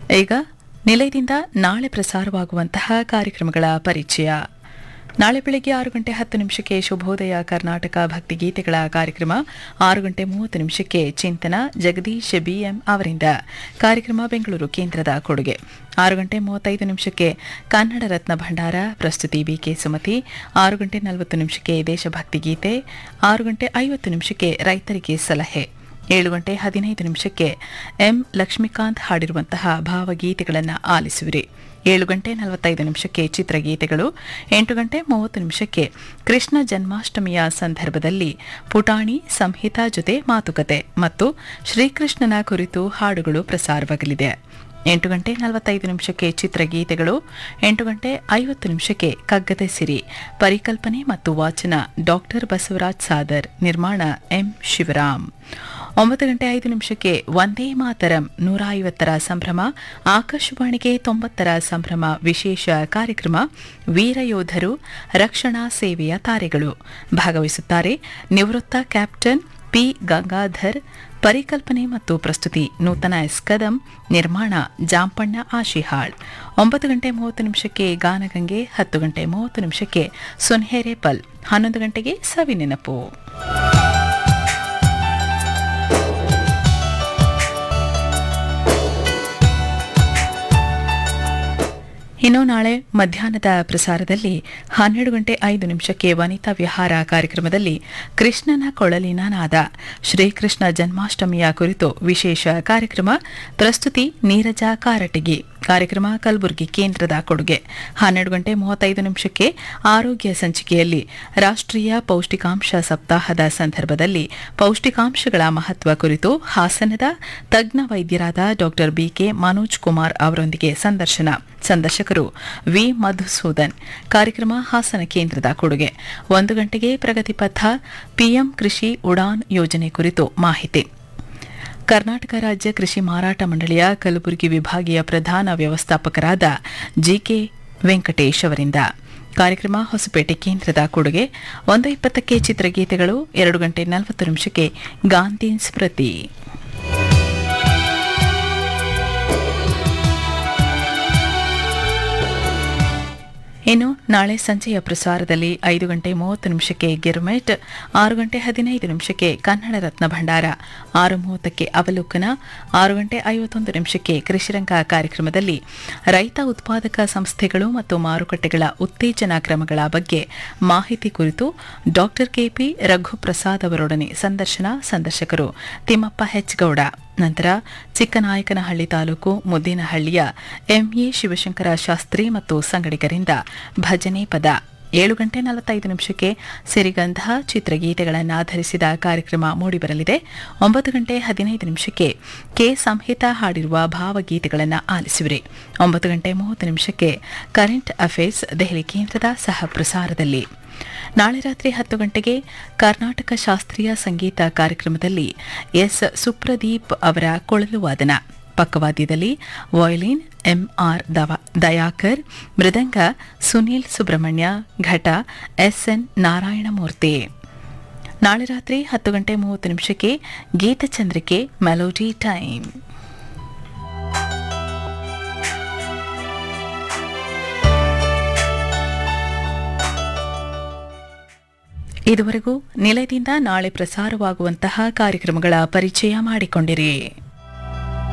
ಈಗ ನಿಲಯದಿಂದ ನಾಳೆ ಪ್ರಸಾರವಾಗುವಂತಹ ಕಾರ್ಯಕ್ರಮಗಳ ಪರಿಚಯ ನಾಳೆ ಬೆಳಗ್ಗೆ ಆರು ಗಂಟೆ ಹತ್ತು ನಿಮಿಷಕ್ಕೆ ಶುಭೋದಯ ಕರ್ನಾಟಕ ಭಕ್ತಿಗೀತೆಗಳ ಕಾರ್ಯಕ್ರಮ ಆರು ಗಂಟೆ ಮೂವತ್ತು ನಿಮಿಷಕ್ಕೆ ಚಿಂತನ ಜಗದೀಶ್ ಬಿಎಂ ಅವರಿಂದ ಕಾರ್ಯಕ್ರಮ ಬೆಂಗಳೂರು ಕೇಂದ್ರದ ಕೊಡುಗೆ ಆರು ಗಂಟೆ ಮೂವತ್ತೈದು ನಿಮಿಷಕ್ಕೆ ಕನ್ನಡ ರತ್ನ ಭಂಡಾರ ಪ್ರಸ್ತುತಿ ಬಿಕೆ ಸುಮತಿ ಆರು ಗಂಟೆ ನಲವತ್ತು ನಿಮಿಷಕ್ಕೆ ದೇಶಭಕ್ತಿ ಗೀತೆ ಆರು ಗಂಟೆ ಐವತ್ತು ನಿಮಿಷಕ್ಕೆ ರೈತರಿಗೆ ಸಲಹೆ ಏಳು ಗಂಟೆ ಹದಿನೈದು ನಿಮಿಷಕ್ಕೆ ಎಂ ಲಕ್ಷ್ಮೀಕಾಂತ್ ಹಾಡಿರುವಂತಹ ಭಾವಗೀತೆಗಳನ್ನು ಆಲಿಸುವಿರಿ ಏಳು ಗಂಟೆ ನಲವತ್ತೈದು ನಿಮಿಷಕ್ಕೆ ಚಿತ್ರಗೀತೆಗಳು ಎಂಟು ಗಂಟೆ ಮೂವತ್ತು ನಿಮಿಷಕ್ಕೆ ಕೃಷ್ಣ ಜನ್ಮಾಷ್ಟಮಿಯ ಸಂದರ್ಭದಲ್ಲಿ ಪುಟಾಣಿ ಸಂಹಿತಾ ಜೊತೆ ಮಾತುಕತೆ ಮತ್ತು ಶ್ರೀಕೃಷ್ಣನ ಕುರಿತು ಹಾಡುಗಳು ಪ್ರಸಾರವಾಗಲಿದೆ ಎಂಟು ಗಂಟೆ ನಲವತ್ತೈದು ನಿಮಿಷಕ್ಕೆ ಚಿತ್ರಗೀತೆಗಳು ಎಂಟು ಗಂಟೆ ಐವತ್ತು ನಿಮಿಷಕ್ಕೆ ಕಗ್ಗದ ಸಿರಿ ಪರಿಕಲ್ಪನೆ ಮತ್ತು ವಾಚನ ಡಾಕ್ಟರ್ ಬಸವರಾಜ್ ಸಾದರ್ ನಿರ್ಮಾಣ ಎಂ ಶಿವರಾಮ್ ಒಂಬತ್ತು ಗಂಟೆ ಐದು ನಿಮಿಷಕ್ಕೆ ಒಂದೇ ಮಾತರಂ ನೂರ ಐವತ್ತರ ಸಂಭ್ರಮ ಆಕಾಶವಾಣಿಗೆ ತೊಂಬತ್ತರ ಸಂಭ್ರಮ ವಿಶೇಷ ಕಾರ್ಯಕ್ರಮ ವೀರಯೋಧರು ರಕ್ಷಣಾ ಸೇವೆಯ ತಾರೆಗಳು ಭಾಗವಹಿಸುತ್ತಾರೆ ನಿವೃತ್ತ ಕ್ಯಾಪ್ಟನ್ ಪಿ ಗಂಗಾಧರ್ ಪರಿಕಲ್ಪನೆ ಮತ್ತು ಪ್ರಸ್ತುತಿ ನೂತನ ಎಸ್ ಕದಂ ನಿರ್ಮಾಣ ಜಾಂಪಣ್ಣ ಆಶಿಹಾಳ್ ಒಂಬತ್ತು ಗಂಟೆ ಮೂವತ್ತು ನಿಮಿಷಕ್ಕೆ ಗಾನಗಂಗೆ ಹತ್ತು ಗಂಟೆ ಮೂವತ್ತು ನಿಮಿಷಕ್ಕೆ ಸುನ್ಹೇರೆ ಪಲ್ ಹನ್ನೊಂದು ಗಂಟೆಗೆ ಸವಿ ನೆನಪು ಇನ್ನು ನಾಳೆ ಮಧ್ಯಾಹ್ನದ ಪ್ರಸಾರದಲ್ಲಿ ಹನ್ನೆರಡು ಗಂಟೆ ಐದು ನಿಮಿಷಕ್ಕೆ ವನಿತಾ ವಿಹಾರ ಕಾರ್ಯಕ್ರಮದಲ್ಲಿ ಕೃಷ್ಣನ ಕೊಳಲಿನ ನಾದ ಶ್ರೀಕೃಷ್ಣ ಜನ್ಮಾಷ್ಟಮಿಯ ಕುರಿತು ವಿಶೇಷ ಕಾರ್ಯಕ್ರಮ ಪ್ರಸ್ತುತಿ ನೀರಜ ಕಾರಟಗಿ ಕಾರ್ಯಕ್ರಮ ಕಲಬುರಗಿ ಕೇಂದ್ರದ ಕೊಡುಗೆ ಹನ್ನೆರಡು ಗಂಟೆ ಮೂವತ್ತೈದು ನಿಮಿಷಕ್ಕೆ ಆರೋಗ್ಯ ಸಂಚಿಕೆಯಲ್ಲಿ ರಾಷ್ಟ್ರೀಯ ಪೌಷ್ಟಿಕಾಂಶ ಸಪ್ತಾಹದ ಸಂದರ್ಭದಲ್ಲಿ ಪೌಷ್ಟಿಕಾಂಶಗಳ ಮಹತ್ವ ಕುರಿತು ಹಾಸನದ ತಜ್ಞ ವೈದ್ಯರಾದ ಡಾಕ್ಟರ್ ಬಿಕೆ ಮನೋಜ್ ಕುಮಾರ್ ಅವರೊಂದಿಗೆ ಸಂದರ್ಶನ ಸಂದರ್ಶಕರು ವಿ ಮಧುಸೂದನ್ ಕಾರ್ಯಕ್ರಮ ಹಾಸನ ಕೇಂದ್ರದ ಕೊಡುಗೆ ಒಂದು ಗಂಟೆಗೆ ಪ್ರಗತಿಪಥ ಪಿಎಂ ಕೃಷಿ ಉಡಾನ್ ಯೋಜನೆ ಕುರಿತು ಮಾಹಿತಿ ಕರ್ನಾಟಕ ರಾಜ್ಯ ಕೃಷಿ ಮಾರಾಟ ಮಂಡಳಿಯ ಕಲಬುರಗಿ ವಿಭಾಗೀಯ ಪ್ರಧಾನ ವ್ಯವಸ್ಥಾಪಕರಾದ ಜಿಕೆ ವೆಂಕಟೇಶ್ ಅವರಿಂದ ಕಾರ್ಯಕ್ರಮ ಹೊಸಪೇಟೆ ಕೇಂದ್ರದ ಕೊಡುಗೆ ಒಂದು ಇಪ್ಪತ್ತಕ್ಕೆ ಚಿತ್ರಗೀತೆಗಳು ಎರಡು ಗಂಟೆ ನಲವತ್ತು ನಿಮಿಷಕ್ಕೆ ಗಾಂಧಿ ಸ್ಮೃತಿ ಇನ್ನು ನಾಳೆ ಸಂಜೆಯ ಪ್ರಸಾರದಲ್ಲಿ ಐದು ಗಂಟೆ ಮೂವತ್ತು ನಿಮಿಷಕ್ಕೆ ಗಿರ್ಮೆಟ್ ಆರು ಗಂಟೆ ಹದಿನೈದು ನಿಮಿಷಕ್ಕೆ ಕನ್ನಡ ರತ್ನ ಭಂಡಾರ ಆರು ಮೂವತ್ತಕ್ಕೆ ಅವಲೋಕನ ಆರು ಗಂಟೆ ಐವತ್ತೊಂದು ನಿಮಿಷಕ್ಕೆ ಕೃಷಿರಂಗ ಕಾರ್ಯಕ್ರಮದಲ್ಲಿ ರೈತ ಉತ್ಪಾದಕ ಸಂಸ್ಥೆಗಳು ಮತ್ತು ಮಾರುಕಟ್ಟೆಗಳ ಉತ್ತೇಜನ ಕ್ರಮಗಳ ಬಗ್ಗೆ ಮಾಹಿತಿ ಕುರಿತು ಡಾಕ್ಟರ್ ಕೆಪಿ ರಘುಪ್ರಸಾದ್ ಅವರೊಡನೆ ಸಂದರ್ಶನ ಸಂದರ್ಶಕರು ತಿಮ್ಮಪ್ಪ ಹೆಚ್ಗೌಡ ನಂತರ ಚಿಕ್ಕನಾಯಕನಹಳ್ಳಿ ತಾಲೂಕು ಮುದ್ದಿನಹಳ್ಳಿಯ ಎಂಎ ಶಿವಶಂಕರ ಶಾಸ್ತ್ರಿ ಮತ್ತು ಸಂಗಡಿಗರಿಂದ ಭಜನೆ ಪದ ಏಳು ಗಂಟೆ ನಲವತ್ತೈದು ನಿಮಿಷಕ್ಕೆ ಸಿರಿಗಂಧ ಚಿತ್ರಗೀತೆಗಳನ್ನಾಧರಿಸಿದ ಕಾರ್ಯಕ್ರಮ ಮೂಡಿಬರಲಿದೆ ಒಂಬತ್ತು ಗಂಟೆ ಹದಿನೈದು ನಿಮಿಷಕ್ಕೆ ಕೆ ಸಂಹಿತಾ ಹಾಡಿರುವ ಭಾವಗೀತೆಗಳನ್ನು ಆಲಿಸುವಿರಿ ಒಂಬತ್ತು ಗಂಟೆ ಮೂವತ್ತು ನಿಮಿಷಕ್ಕೆ ಕರೆಂಟ್ ಅಫೇರ್ಸ್ ದೆಹಲಿ ಕೇಂದ್ರದ ಸಹ ಪ್ರಸಾರದಲ್ಲಿ ನಾಳೆ ರಾತ್ರಿ ಹತ್ತು ಗಂಟೆಗೆ ಕರ್ನಾಟಕ ಶಾಸ್ತ್ರೀಯ ಸಂಗೀತ ಕಾರ್ಯಕ್ರಮದಲ್ಲಿ ಎಸ್ ಸುಪ್ರದೀಪ್ ಅವರ ಕೊಳಲು ವಾದನ ಪಕ್ಕವಾದ್ಯದಲ್ಲಿ ವಯೋಲಿನ್ ಎಂಆರ್ ದಯಾಕರ್ ಮೃದಂಗ ಸುನೀಲ್ ಸುಬ್ರಹ್ಮಣ್ಯ ಘಟ ಎಸ್ಎನ್ ನಾರಾಯಣಮೂರ್ತಿ ನಾಳೆ ರಾತ್ರಿ ಹತ್ತು ಗಂಟೆ ಮೂವತ್ತು ನಿಮಿಷಕ್ಕೆ ಗೀತಚಂದ್ರಿಕೆ ಮೆಲೋಡಿ ಟೈಮ್ ಇದುವರೆಗೂ ನಿಲಯದಿಂದ ನಾಳೆ ಪ್ರಸಾರವಾಗುವಂತಹ ಕಾರ್ಯಕ್ರಮಗಳ ಪರಿಚಯ ಮಾಡಿಕೊಂಡಿರಿ